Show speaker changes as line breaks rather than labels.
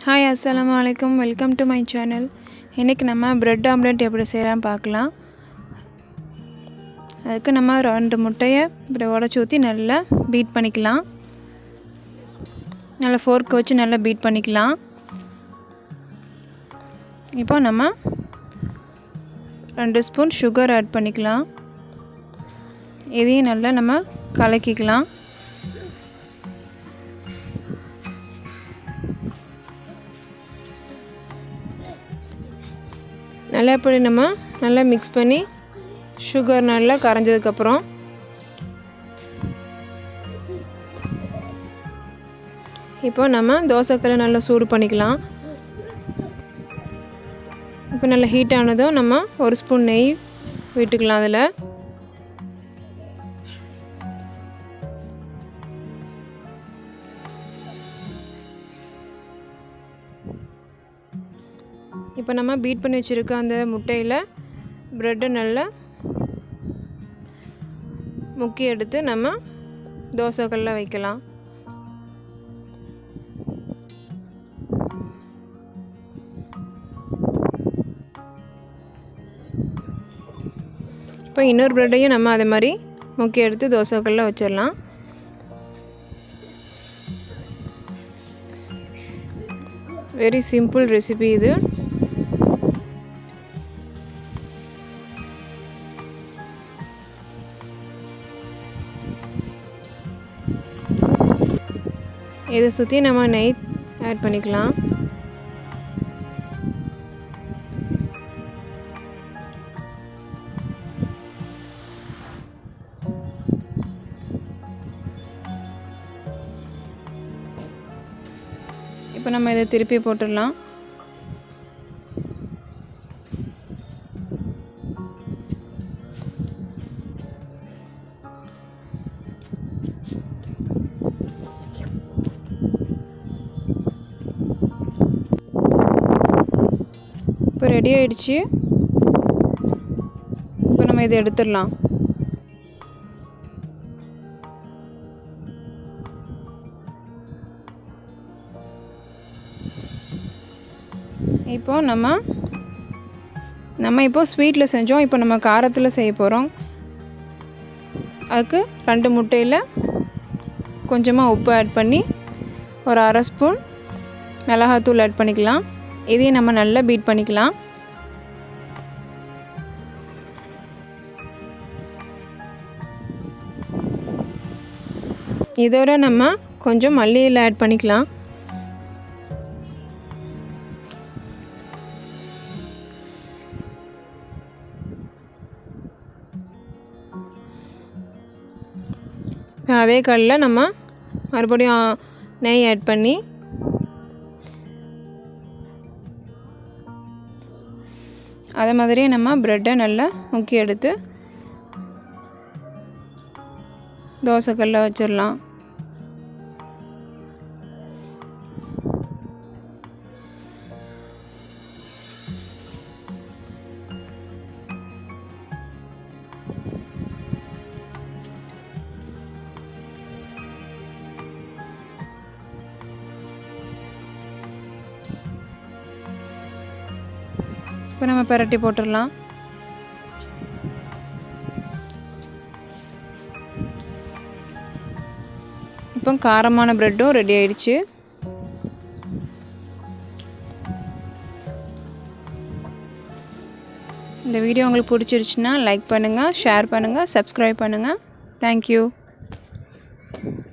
hi அஸ்ஸலாமு அலைக்கும் welcome to my channel இன்றைக்கி நம்ம பிரெட் ஆம்லெட் எப்படி செய்யலாம்னு பார்க்கலாம் அதுக்கு நம்ம ரெண்டு முட்டையை இப்படி உடச்சி ஊற்றி நல்லா பீட் பண்ணிக்கலாம் நல்லா ஃபோர்க்கை வச்சு நல்லா பீட் பண்ணிக்கலாம் இப்போ நம்ம ரெண்டு ஸ்பூன் சுகர் ஆட் பண்ணிக்கலாம் இதையும் நல்லா நம்ம கலக்கிக்கலாம் நல்லா இப்படி நம்ம நல்லா மிக்ஸ் பண்ணி சுகர் நல்லா கரைஞ்சதுக்கப்புறம் இப்போ நம்ம தோசைக்கல்லை நல்லா சூடு பண்ணிக்கலாம் இப்போ நல்லா ஹீட் ஆனதும் நம்ம ஒரு ஸ்பூன் நெய் விட்டுக்கலாம் அதில் இப்போ நம்ம பீட் பண்ணி வச்சுருக்க அந்த முட்டையில் ப்ரெட்டை நல்லா முக்கி எடுத்து நம்ம தோசைக்கல்ல வைக்கலாம் இப்போ இன்னொரு ப்ரெட்டையும் நம்ம அதே மாதிரி முக்கி எடுத்து தோசைக்கல்ல வச்சிடலாம் வெரி சிம்பிள் ரெசிபி இது இதை சுற்றி நம்ம நெய் ஆட் பண்ணிக்கலாம் இப்போ நம்ம இதை திருப்பி போட்டுடலாம் இப்போ ரெடி ஆயிடுச்சு இப்போ நம்ம இதை எடுத்துடலாம் இப்போ நம்ம நம்ம இப்போ ஸ்வீட்டில் செஞ்சோம் இப்போ நம்ம காரத்தில் செய்ய போகிறோம் அதுக்கு ரெண்டு முட்டையில் கொஞ்சமாக உப்பு ஆட் பண்ணி ஒரு அரை ஸ்பூன் மிளகாத்தூள் ஆட் பண்ணிக்கலாம் இதையும் நம்ம நல்லா பீட் பண்ணிக்கலாம் இதோட நம்ம கொஞ்சம் மல்லியில் ஆட் பண்ணிக்கலாம் அதே கல்லில் நம்ம மறுபடியும் நெய் ஆட் பண்ணி அதே மாதிரியே நம்ம ப்ரெட்டை நல்லா முக்கி எடுத்து தோசைக்கல்ல வச்சிடலாம் இப்போ நம்ம பெரட்டி போட்டுடலாம் இப்போ காரமான ப்ரெட்டும் ரெடி ஆயிடுச்சு இந்த வீடியோ உங்களுக்கு பிடிச்சிருச்சுன்னா லைக் பண்ணுங்கள் ஷேர் பண்ணுங்கள் சப்ஸ்கிரைப் பண்ணுங்கள் தேங்க்யூ